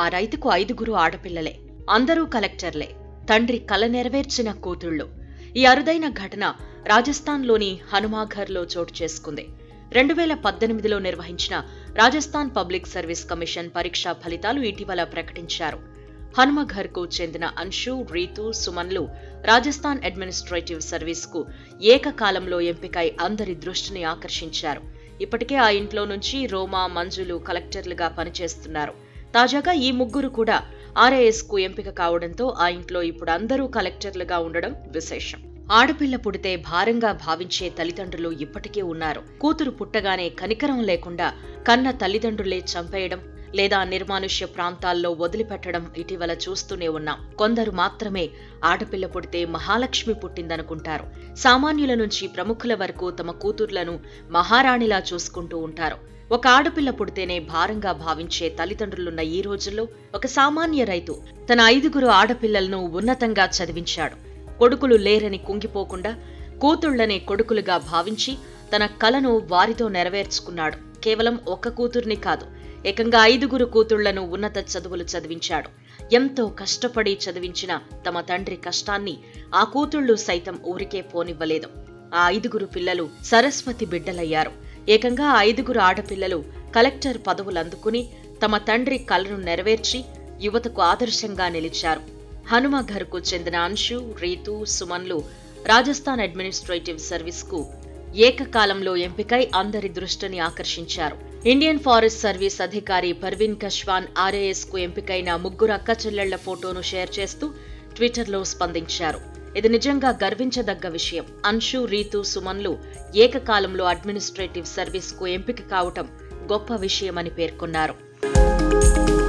ఆ రైతుకు ఐదుగురు ఆడపిల్లలే అందరూ కలెక్టర్లే తండ్రి కల నెరవేర్చిన కూతుళ్ళు ఈ అరుదైన ఘటన రాజస్థాన్లోని హనుమాఘర్లో చోటు చేసుకుంది రెండు వేల పద్దెనిమిదిలో నిర్వహించిన రాజస్థాన్ పబ్లిక్ సర్వీస్ కమిషన్ పరీక్షా ఫలితాలు ఇటీవల ప్రకటించారు హనుమఘర్కు చెందిన అన్షు రీతు సుమన్లు రాజస్థాన్ అడ్మినిస్ట్రేటివ్ సర్వీస్కు ఏకకాలంలో ఎంపికై అందరి దృష్టిని ఆకర్షించారు ఇప్పటికే ఆ ఇంట్లో నుంచి రోమా మంజులు కలెక్టర్లుగా పనిచేస్తున్నారు తాజాగా ఈ ముగ్గురు కూడా ఆర్ఏఎస్ కు ఎంపిక కావడంతో ఆ ఇంట్లో ఇప్పుడు అందరూ కలెక్టర్లుగా ఉండడం విశేషం ఆడపిల్ల పుడితే భారంగా భావించే తల్లిదండ్రులు ఇప్పటికీ ఉన్నారు కూతురు పుట్టగానే కనికరం లేకుండా కన్న తల్లిదండ్రులే చంపేయడం లేదా నిర్మానుష్య ప్రాంతాల్లో వదిలిపెట్టడం ఇటీవల చూస్తూనే ఉన్నాం కొందరు మాత్రమే ఆడపిల్ల పుడితే మహాలక్ష్మి పుట్టిందనుకుంటారు సామాన్యుల నుంచి ప్రముఖుల వరకు తమ కూతుర్లను మహారాణిలా చూసుకుంటూ ఉంటారు ఒక ఆడపిల్ల పుడితేనే భారంగా భావించే తల్లిదండ్రులున్న ఈ రోజుల్లో ఒక సామాన్య రైతు తన ఐదుగురు ఆడపిల్లలను ఉన్నతంగా చదివించాడు కొడుకులు లేరని కుంగిపోకుండా కూతుళ్లనే కొడుకులుగా భావించి తన కలను వారితో నెరవేర్చుకున్నాడు కేవలం ఒక్క కూతుర్ని కాదు ఏకంగా ఐదుగురు కూతుళ్లను ఉన్నత చదువులు చదివించాడు ఎంతో కష్టపడి చదివించిన తమ తండ్రి కష్టాన్ని ఆ కూతుళ్లు సైతం ఊరికే పోనివ్వలేదు ఆ ఐదుగురు పిల్లలు సరస్వతి బిడ్డలయ్యారు ఏకంగా ఆ ఐదుగురు ఆడపిల్లలు కలెక్టర్ పదవులు అందుకుని తమ తండ్రి కలను నెరవేర్చి యువతకు ఆదర్శంగా నిలిచారు హనుమఘర్కు చెందిన అన్షు రీతు సుమన్లు రాజస్థాన్ అడ్మినిస్ట్రేటివ్ సర్వీస్కు ఏకకాలంలో ఎంపికై అందరి దృష్టిని ఆకర్షించారు ఇండియన్ ఫారెస్ట్ సర్వీస్ అధికారి పర్వీన్ కష్వాన్ ఆర్ఏఎస్ కు ఎంపికైన ముగ్గురు అక్క చెల్లెళ్ల ఫోటోను షేర్ చేస్తూ ట్విట్టర్లో స్పందించారు ఇది నిజంగా గర్వించదగ్గ విషయం అన్షు రీతు సుమన్లు ఏకకాలంలో అడ్మినిస్ట్రేటివ్ సర్వీస్ కు ఎంపిక కావటం గొప్ప విషయమని పేర్కొన్నారు